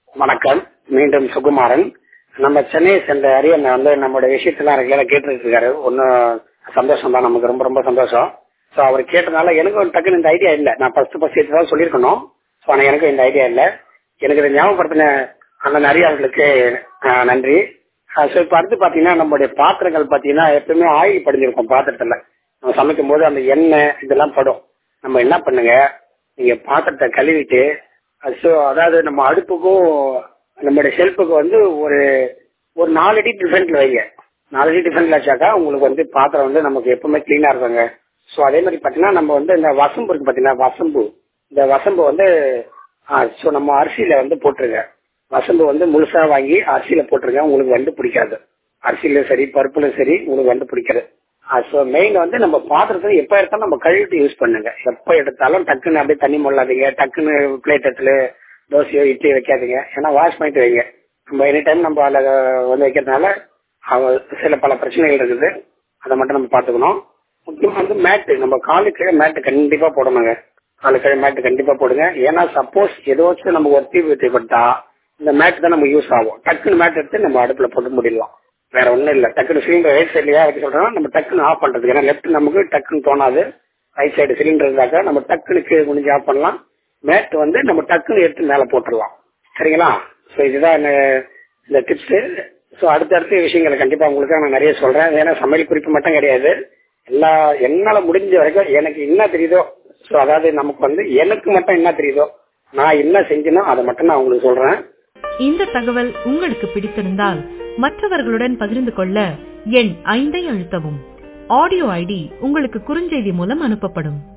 வணக்கம் மீண்டும் சுகுமாரன் நம்ம சென்னையை சேர்ந்த அரியன் வந்து நம்மளுடைய விஷயத்தெல்லாம் ரெகுலரா கேட்டுட்டு இருக்காரு ஒன்னும் சந்தோஷம் தான் நமக்கு ரொம்ப ரொம்ப சந்தோஷம் ஸோ அவர் கேட்டனால எனக்கு டக்குன்னு இந்த ஐடியா இல்லை நான் ஃபர்ஸ்ட் ஃபர்ஸ்ட் தான் சொல்லியிருக்கணும் ஸோ ஆனால் எனக்கு இந்த ஐடியா இல்லை எனக்கு இதை ஞாபகப்படுத்தின அண்ணன் அரியார்களுக்கு ஆஹ், நன்றி ஸோ இப்போ அடுத்து பார்த்தீங்கன்னா நம்மளுடைய பாத்திரங்கள் பார்த்தீங்கன்னா எப்பவுமே ஆயில் படிஞ்சிருக்கும் பாத்திரத்தில் நம்ம சமைக்கும் போது அந்த எண்ணெய் இதெல்லாம் படும் நம்ம என்ன பண்ணுங்க நீங்க பாத்திரத்தை கழுவிட்டு ஸோ அதாவது நம்ம அடுப்புக்கும் நம்மளுடைய ஷெல்ஃபுக்கு வந்து ஒரு ஒரு நாலு அடி டிஃபரெண்ட்ல வைங்க நாலு அடி டிஃபரெண்ட்ல வச்சாக்கா உங்களுக்கு வந்து பாத்திரம் வந்து நமக்கு எப்பவுமே கிளீனா இருக்குங்க ஸோ அதே மாதிரி பார்த்தீங்கன்னா நம்ம வந்து இந்த வசம்பு இருக்கு பார்த்தீங்கன்னா வசம்பு இந்த வசம்பு வந்து ஸோ நம்ம அரிசியில வந்து போட்டுருங்க வசம்பு வந்து முழுசா வாங்கி அரிசியில போட்டுருங்க உங்களுக்கு வந்து பிடிக்காது அரிசியிலும் சரி பருப்புலும் சரி உங்களுக்கு வந்து பிடிக்காது ஸோ மெயின் வந்து நம்ம பாத்திரத்தை எப்போ எடுத்தாலும் நம்ம கழுவிட்டு யூஸ் பண்ணுங்க எப்போ எடுத்தாலும் டக்குன்னு அப்படியே தண்ணி மொள்ளாதீங்க டக்குன்னு பிளேட் எடுத்துல தோசையோ இட்லி வைக்காதீங்க ஏன்னா வாஷ் பண்ணிட்டு வைங்க நம்ம எனி டைம் நம்ம அதில் வந்து வைக்கிறதுனால அவ- சில பல பிரச்சனைகள் இருக்குது அதை மட்டும் நம்ம பார்த்துக்கணும் முக்கியமா வந்து மேட்டு நம்ம காலு கீழே மேட்டு கண்டிப்பா போடணுங்க காலு கீழே மேட்டு கண்டிப்பா போடுங்க ஏன்னா சப்போஸ் ஏதாச்சும் நம்ம ஒரு தீ விட்டுப்பட்டா இந்த மேட் தான் நம்ம யூஸ் ஆகும் டக்குன்னு மேட் எடுத்து நம்ம அடுப்புல போட்டு முடிடலாம் வேற ஒண்ணும் இல்ல டக்குன்னு சிலிண்டர் ரைட் சைட்லயா வைக்க சொல்றோம்னா நம்ம டக்குன்னு ஆஃப் பண்றதுக்கு ஏன்னா லெஃப்ட் நமக்கு டக்குன்னு தோணாது ரைட் சைடு சிலிண்டர் இருந்தாக்க நம்ம டக்குன்னு கீழே குனிஞ்சு ஆஃப் பண்ணலாம் மேட் வந்து நம்ம டக்குன்னு எடுத்து மேல போட்டுடலாம் சரிங்களா ஸோ இதுதான் என்ன- இந்த டிப்ஸ் ஸோ அடுத்தடுத்த விஷயங்களை கண்டிப்பா உங்களுக்கு நான் நிறைய சொல்றேன் ஏன்னா சமையல் குறிப்பு மட்டும் கிடையாது எல்லா என்னால முடிஞ்ச வரைக்கும் எனக்கு என்ன தெரியுதோ ஸோ அதாவது நமக்கு வந்து எனக்கு மட்டும் என்ன தெரியுதோ நான் என்ன செஞ்சேனோ அதை மட்டும் நான் உங்களுக்கு சொல்றேன் இந்த தகவல் உங்களுக்கு பிடித்திருந்தால் மற்றவர்களுடன் பகிர்ந்து கொள்ள எண் ஐந்தை அழுத்தவும் ஆடியோ ஐடி உங்களுக்கு குறுஞ்செய்தி மூலம் அனுப்பப்படும்